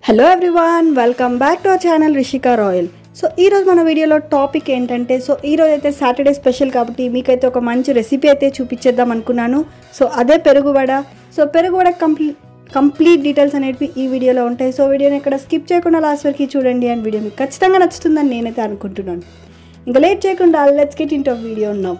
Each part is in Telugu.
hello everyone welcome back to our channel Rishika Royal so ఈరోజు మన వీడియోలో టాపిక్ ఏంటంటే సో ఈరోజు అయితే సాటర్డే స్పెషల్ కాబట్టి మీకైతే ఒక మంచి రెసిపీ అయితే చూపించేద్దాం అనుకున్నాను సో అదే పెరుగువడ సో పెరుగువడ కంప్లీట్ కంప్లీట్ డీటెయిల్స్ అనేవి ఈ వీడియోలో ఉంటాయి సో వీడియోని ఇక్కడ స్కిప్ చేయకుండా లాస్ట్ వరకు చూడండి అండ్ వీడియో మీకు ఖచ్చితంగా నచ్చుతుందని నేనైతే అనుకుంటున్నాను ఇంకా లేట్ చేయకుండా let's get into video now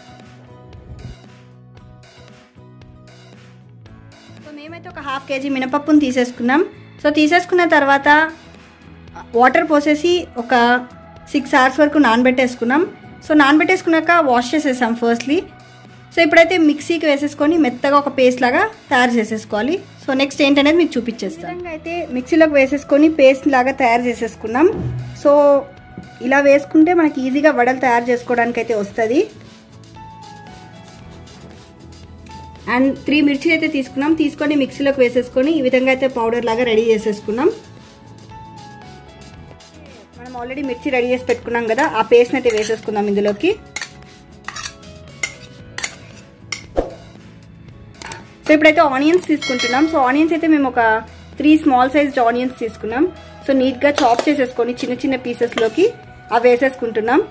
so మేమైతే ఒక హాఫ్ కేజీ మినపప్పును తీసేసుకున్నాం సో తీసేసుకున్న తర్వాత వాటర్ పోసేసి ఒక సిక్స్ అవర్స్ వరకు నానబెట్టేసుకున్నాం సో నానబెట్టేసుకున్నాక వాష్ చేసేసాం ఫస్ట్లీ సో ఇప్పుడైతే మిక్సీకి వేసేసుకొని మెత్తగా ఒక పేస్ట్ లాగా తయారు చేసేసుకోవాలి సో నెక్స్ట్ ఏంటనేది మీకు చూపించేస్తాను విధంగా అయితే మిక్సీలోకి వేసేసుకొని పేస్ట్ లాగా తయారు చేసేసుకున్నాం సో ఇలా వేసుకుంటే మనకి ఈజీగా వడలు తయారు చేసుకోవడానికి అయితే వస్తుంది అండ్ త్రీ మిర్చి అయితే తీసుకున్నాం తీసుకొని మిక్సీలోకి వేసేసుకొని ఈ విధంగా అయితే పౌడర్ లాగా రెడీ చేసేసుకున్నాం మనం ఆల్రెడీ మిర్చి రెడీ చేసి పెట్టుకున్నాం కదా ఆ పేస్ట్ని అయితే వేసేసుకుందాం ఇందులోకి సో ఇప్పుడైతే ఆనియన్స్ తీసుకుంటున్నాం సో ఆనియన్స్ అయితే మేము ఒక త్రీ స్మాల్ సైజ్ ఆనియన్స్ తీసుకున్నాం సో నీట్గా చాప్ చేసేసుకొని చిన్న చిన్న పీసెస్లోకి అవి వేసేసుకుంటున్నాం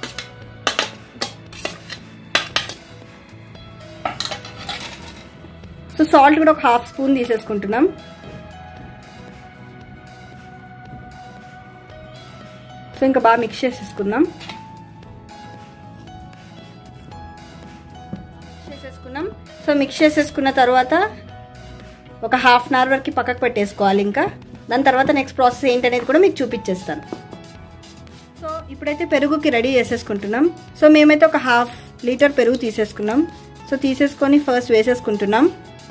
సో సాల్ట్ కూడా ఒక హాఫ్ స్పూన్ తీసేసుకుంటున్నాం సో ఇంకా బాగా మిక్స్ చేసేసుకుందాం చేసేసుకున్నాం సో మిక్స్ చేసేసుకున్న తర్వాత ఒక హాఫ్ అన్ అవర్ వరకు పక్కకు పెట్టేసుకోవాలి ఇంకా దాని తర్వాత నెక్స్ట్ ప్రాసెస్ ఏంటనేది కూడా మీకు చూపించేస్తాను సో ఇప్పుడైతే పెరుగుకి రెడీ చేసేసుకుంటున్నాం సో మేమైతే ఒక హాఫ్ లీటర్ పెరుగు తీసేసుకున్నాం సో తీసేసుకొని ఫస్ట్ వేసేసుకుంటున్నాం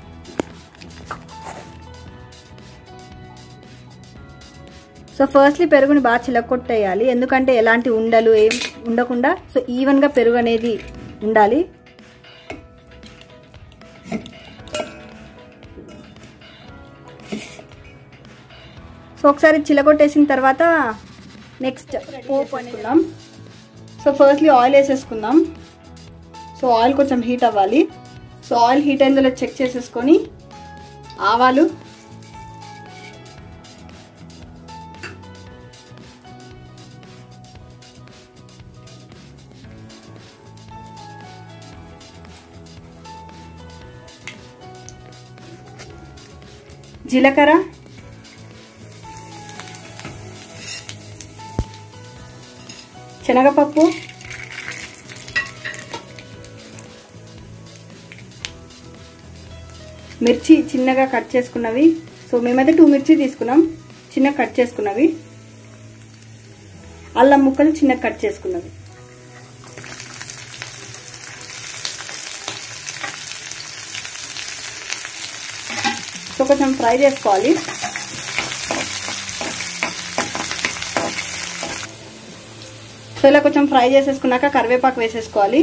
సో ఫస్ట్లీ పెరుగుని బాగా చిలకొట్టేయాలి ఎందుకంటే ఎలాంటి ఉండలు ఏం ఉండకుండా సో ఈవెన్గా పెరుగు అనేది ఉండాలి సో ఒకసారి చిలగొట్టేసిన తర్వాత నెక్స్ట్ పోపు అనుకుందాం సో ఫస్ట్లీ ఆయిల్ వేసేసుకుందాం సో ఆయిల్ కొంచెం హీట్ అవ్వాలి సో ఆయిల్ హీట్ అయిందో చెక్ చేసేసుకొని ఆవాలు జీలకర్ర శనగపప్పు మిర్చి చిన్నగా కట్ చేసుకున్నవి సో మేమైతే టూ మిర్చి తీసుకున్నాం చిన్నగా కట్ చేసుకున్నవి అల్లం ముక్కలు చిన్నగా కట్ చేసుకున్నవి సో కొంచెం ఫ్రై చేసుకోవాలి సో ఇలా కొంచెం ఫ్రై చేసేసుకున్నాక కరివేపాకు వేసేసుకోవాలి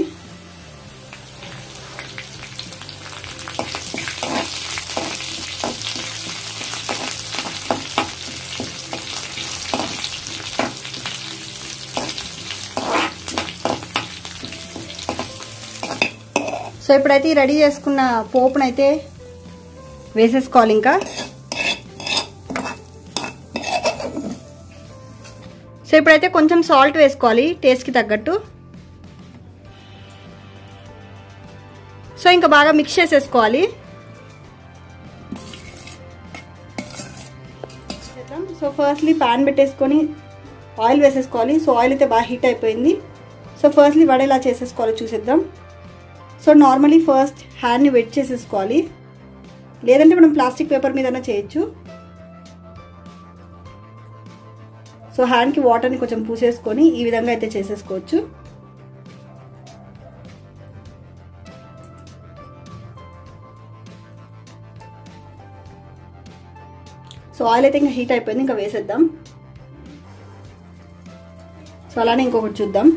సో ఇప్పుడైతే రెడీ చేసుకున్న పోపునైతే వేసేసుకోవాలి ఇంకా సో ఇప్పుడైతే కొంచెం సాల్ట్ వేసుకోవాలి టేస్ట్కి తగ్గట్టు సో ఇంకా బాగా మిక్స్ చేసేసుకోవాలి సో ఫస్ట్లీ ప్యాన్ పెట్టేసుకొని ఆయిల్ వేసేసుకోవాలి సో ఆయిల్ అయితే బాగా హీట్ అయిపోయింది సో ఫస్ట్లీ వడ ఎలా చేసేసుకోవాలి చూసేద్దాం సో నార్మలీ ఫస్ట్ హ్యాండ్ని వెట్ చేసేసుకోవాలి లేదంటే మనం ప్లాస్టిక్ పేపర్ మీదనే చేయొచ్చు సో హ్యాండ్కి వాటర్ని కొంచెం పూసేసుకొని ఈ విధంగా అయితే చేసేసుకోవచ్చు సో ఆయిల్ అయితే ఇంకా హీట్ అయిపోయింది ఇంకా వేసేద్దాం సో అలానే ఇంకొకటి చూద్దాం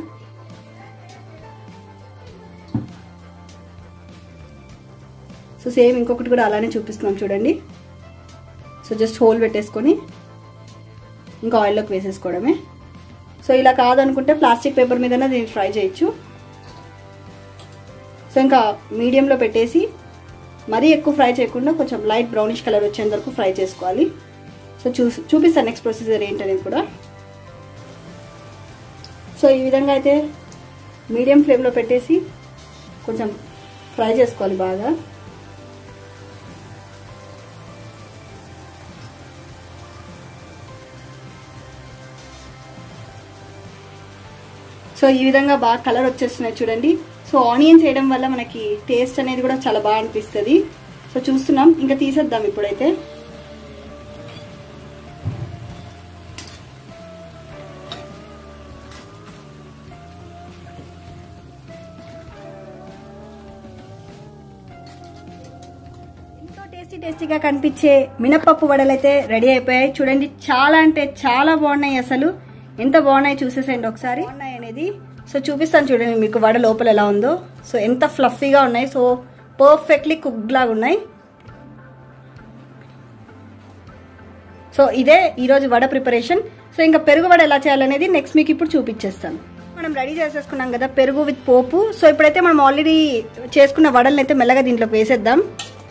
సో సేమ్ ఇంకొకటి కూడా అలానే చూపిస్తున్నాం చూడండి సో జస్ట్ హోల్ పెట్టేసుకొని ఇంకా ఆయిల్లోకి వేసేసుకోవడమే సో ఇలా కాదనుకుంటే ప్లాస్టిక్ పేపర్ మీదనే దీన్ని ఫ్రై చేయొచ్చు సో ఇంకా మీడియంలో పెట్టేసి మరీ ఎక్కువ ఫ్రై చేయకుండా కొంచెం లైట్ బ్రౌనిష్ కలర్ వచ్చేంత వరకు ఫ్రై చేసుకోవాలి సో చూ చూపిస్తాను నెక్స్ట్ ప్రొసీజర్ ఏంటనేది కూడా సో ఈ విధంగా అయితే మీడియం ఫ్లేమ్లో పెట్టేసి కొంచెం ఫ్రై చేసుకోవాలి బాగా సో ఈ విధంగా బాగా కలర్ వచ్చేస్తున్నాయి చూడండి సో ఆనియన్స్ వేయడం వల్ల మనకి టేస్ట్ అనేది కూడా చాలా బాగా అనిపిస్తుంది సో చూస్తున్నాం ఇంకా తీసేద్దాం ఇప్పుడైతే ఎంతో టేస్టీ టేస్టీగా కనిపించే మినపప్పు వడలు అయితే రెడీ అయిపోయాయి చూడండి చాలా అంటే చాలా బాగున్నాయి అసలు ఎంత బాగున్నాయి చూసేసేయండి ఒకసారి బాగున్నాయి అనేది సో చూపిస్తాను చూడండి మీకు వడ లోపల ఎలా ఉందో సో ఎంత ఫ్లఫీగా ఉన్నాయి సో పర్ఫెక్ట్లీ కుక్డ్ లాగా ఉన్నాయి సో ఇదే ఈరోజు వడ ప్రిపరేషన్ సో ఇంకా పెరుగు వడ ఎలా చేయాలనేది నెక్స్ట్ మీకు ఇప్పుడు చూపించేస్తాను మనం రెడీ చేసేసుకున్నాం కదా పెరుగు విత్ పోపు సో ఇప్పుడైతే మనం ఆల్రెడీ చేసుకున్న వడల్ని అయితే మెల్లగా దీంట్లోకి వేసేద్దాం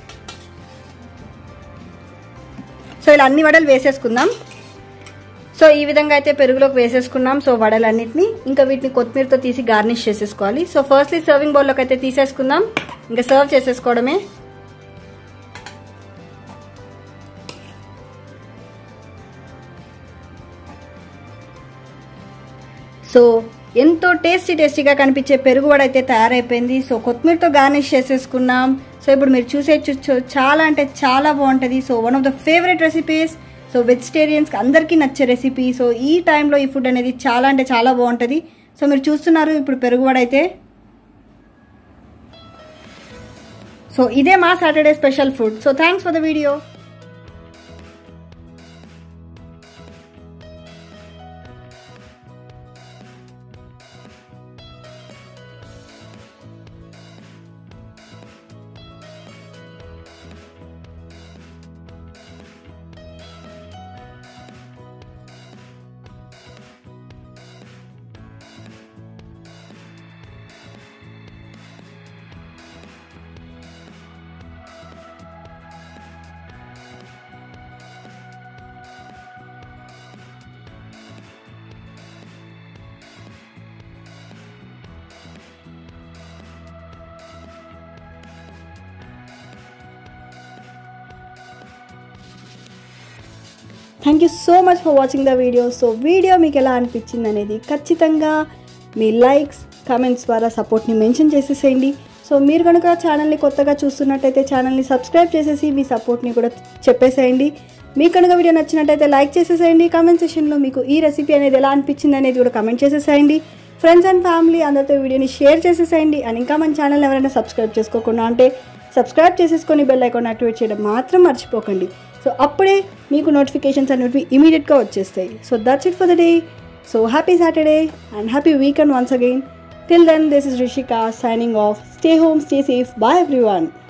సో ఇలా అన్ని వడలు వేసేసుకుందాం సో ఈ విధంగా అయితే పెరుగులోకి వేసేసుకున్నాం సో వడలన్నిటిని ఇంకా వీటిని కొత్తిమీరతో తీసి గార్నిష్ చేసేసుకోవాలి సో ఫస్ట్లీ సర్వింగ్ బౌల్లోకి అయితే తీసేసుకుందాం ఇంకా సర్వ్ చేసేసుకోవడమే సో ఎంతో టేస్టీ టేస్టీగా కనిపించే పెరుగు వడ అయితే తయారైపోయింది సో కొత్తిమీరతో గార్నిష్ చేసేసుకున్నాం సో ఇప్పుడు మీరు చూసే చూచు చాలా అంటే చాలా బాగుంటుంది so one of the favourite recipes so వెజిటేరియన్స్కి అందరికీ నచ్చే రెసిపీ సో ఈ టైంలో ఈ ఫుడ్ అనేది చాలా అంటే చాలా బాగుంటుంది సో మీరు చూస్తున్నారు ఇప్పుడు పెరుగు వడ అయితే సో ఇదే మా Saturday special food so thanks for the video thank you so much for watching the video so video మీకు ఎలా అనిపించింది అనేది ఖచ్చితంగా మీ లైక్స్ కామెంట్స్ ద్వారా సపోర్ట్ని మెన్షన్ చేసేసేయండి సో మీరు కనుక ఛానల్ని కొత్తగా చూస్తున్నట్టయితే ఛానల్ని సబ్స్క్రైబ్ చేసేసి మీ సపోర్ట్ని కూడా చెప్పేసేయండి మీకు కనుక వీడియో నచ్చినట్టయితే లైక్ చేసేసేయండి కామెంట్ సెషన్లో మీకు ఈ రెసిపీ అనేది ఎలా అనిపించింది అనేది కూడా కమెంట్ చేసేసేయండి ఫ్రెండ్స్ అండ్ ఫ్యామిలీ అందరితో వీడియోని షేర్ చేసేసేయండి అండ్ ఇంకా మన ఛానల్ ఎవరైనా సబ్స్క్రైబ్ చేసుకోకుండా అంటే సబ్స్క్రైబ్ చేసేసుకొని బెల్ ఐకాన్ యాక్టివేట్ చేయడం మాత్రం మర్చిపోకండి సో అప్పుడే మీకు నోటిఫికేషన్స్ అనేవి ఇమీడియట్గా వచ్చేస్తాయి so that's it for the day so happy Saturday and happy weekend once again till then this is Rishika signing off stay home stay safe bye every one